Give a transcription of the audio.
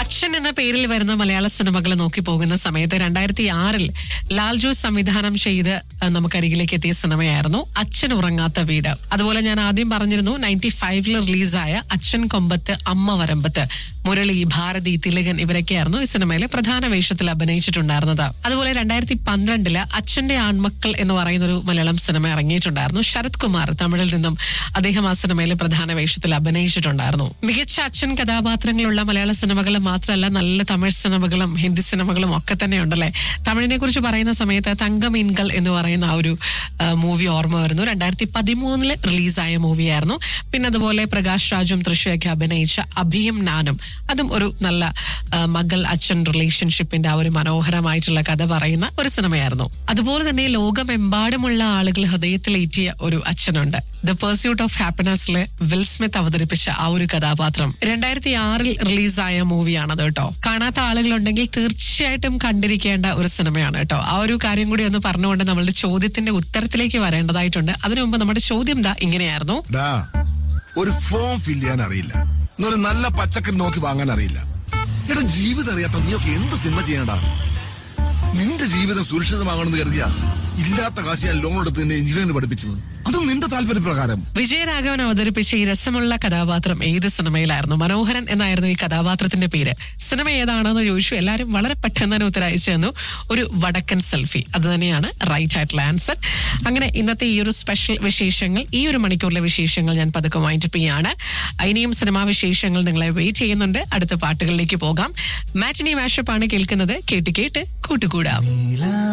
അച്ഛൻ എന്ന പേരിൽ വരുന്ന മലയാള സിനിമകൾ നോക്കി പോകുന്ന സമയത്ത് രണ്ടായിരത്തി ആറിൽ ലാൽജു സംവിധാനം ചെയ്ത് അഹ് നമുക്കരികിലേക്ക് എത്തിയ സിനിമയായിരുന്നു അച്ഛൻ ഉറങ്ങാത്ത വീട് അതുപോലെ ഞാൻ ആദ്യം പറഞ്ഞിരുന്നു നയൻറ്റി ഫൈവില് റിലീസായ അച്ഛൻ കൊമ്പത്ത് അമ്മ വരമ്പത്ത് മുരളി ഭാരതി തിലകൻ ഇവരൊക്കെയായിരുന്നു ഈ സിനിമയിലെ പ്രധാന വേഷത്തിൽ അഭിനയിച്ചിട്ടുണ്ടായിരുന്നത് അതുപോലെ രണ്ടായിരത്തി പന്ത്രണ്ടില് അച്ഛന്റെ ആൺമക്കൾ എന്ന് പറയുന്ന ഒരു മലയാളം സിനിമ ഇറങ്ങിയിട്ടുണ്ടായിരുന്നു ശരത് കുമാർ തമിഴിൽ നിന്നും അദ്ദേഹം ആ സിനിമയിലെ പ്രധാന വേഷത്തിൽ അഭിനയിച്ചിട്ടുണ്ടായിരുന്നു മികച്ച അച്ഛൻ കഥാപാത്രങ്ങളുള്ള മലയാള സിനിമകൾ മാത്രമല്ല നല്ല തമിഴ് സിനിമകളും ഹിന്ദി സിനിമകളും ഒക്കെ തന്നെ ഉണ്ടല്ലേ തമിഴിനെ കുറിച്ച് പറയുന്ന സമയത്ത് തങ്കമീൻകൾ എന്ന് പറയുന്ന ആ ഒരു മൂവി ഓർമ്മ വരുന്നു രണ്ടായിരത്തി പതിമൂന്നില് റിലീസായ മൂവിയായിരുന്നു പിന്നെ അതുപോലെ പ്രകാശ് രാജും തൃശയൊക്കെ അഭിനയിച്ച അഭിയും നാനും അതും ഒരു നല്ല ആ, മകൾ അച്ഛൻ റിലേഷൻഷിപ്പിന്റെ ആ ഒരു മനോഹരമായിട്ടുള്ള കഥ പറയുന്ന ഒരു സിനിമയായിരുന്നു അതുപോലെ തന്നെ ലോകമെമ്പാടുമുള്ള ആളുകൾ ഹൃദയത്തിലേറ്റിയ ഒരു അച്ഛനുണ്ട് ദ പെർസ്യൂട്ട് ഓഫ് ഹാപ്പിനെസ്സിലെ വിൽ സ്മിത്ത് അവതരിപ്പിച്ച ആ ഒരു കഥാപാത്രം രണ്ടായിരത്തി ആറിൽ റിലീസായ മൂവിയാണത് കേട്ടോ കാണാത്ത ആളുകളുണ്ടെങ്കിൽ തീർച്ചയായിട്ടും കണ്ടിരിക്കേണ്ട ഒരു സിനിമയാണ് കേട്ടോ ആ ഒരു കാര്യം കൂടി ഒന്ന് പറഞ്ഞുകൊണ്ട് നമ്മളുടെ ചോദ്യത്തിന്റെ ഉത്തരത്തിലേക്ക് വരേണ്ടതായിട്ടുണ്ട് അതിനു മുമ്പ് നമ്മുടെ ചോദ്യം ദാ ഇങ്ങനെയായിരുന്നു ഡാ ഒരു ഫോം ഫിൽ ചെയ്യാൻ അറിയില്ല ഒരു നല്ല പച്ചക്കറി നോക്കി വാങ്ങാൻ അറിയില്ല എടാ ജീവിതം അറിയാത്ത നീയൊക്കെ എന്ത് സിനിമ ചെയ്യണടാ നിന്റെ ജീവിതം സുരക്ഷിതമാകണമെന്ന് കരുതിയാ ഇല്ലാത്ത കാശ് ഞാൻ ലോൺ എടുത്ത് നിന്നെ എഞ്ചിനീയറിന് പഠിപ്പിച്ചത് അതും നിന്റെ താല്പര്യപ്രകാരം വിജയരാഘവൻ അവതരിപ്പിച്ച ഈ രസമുള്ള കഥാപാത്രം ഏത് സിനിമയിലായിരുന്നു മനോഹരൻ എന്നായിരുന്നു ഈ കഥാപാത്രത്തിന്റെ പേര് സിനിമ ഏതാണെന്ന് ചോദിച്ചു എല്ലാവരും വളരെ പെട്ടെന്ന് തന്നെ ഉത്തരം അയച്ചു തന്നു ഒരു വടക്കൻ സെൽഫി അത് തന്നെയാണ് റൈറ്റ് ആയിട്ടുള്ള ആൻസർ അങ്ങനെ ഇന്നത്തെ ഈ ഒരു സ്പെഷ്യൽ വിശേഷങ്ങൾ ഈ ഒരു മണിക്കൂറിലെ വിശേഷങ്ങൾ ഞാൻ പതുക്കെ വൈൻഡപ്പ് ചെയ്യാണ് ഇനിയും സിനിമാ വിശേഷങ്ങൾ നിങ്ങളെ വെയിറ്റ് ചെയ്യുന്നുണ്ട് അടുത്ത പാട്ടുകളിലേക്ക് പോകാം മാറ്റിനി മാഷപ്പാണ് കേൾക്കുന്നത് കേട്ട് കേട്ട് കൂട്ടുകൂടാം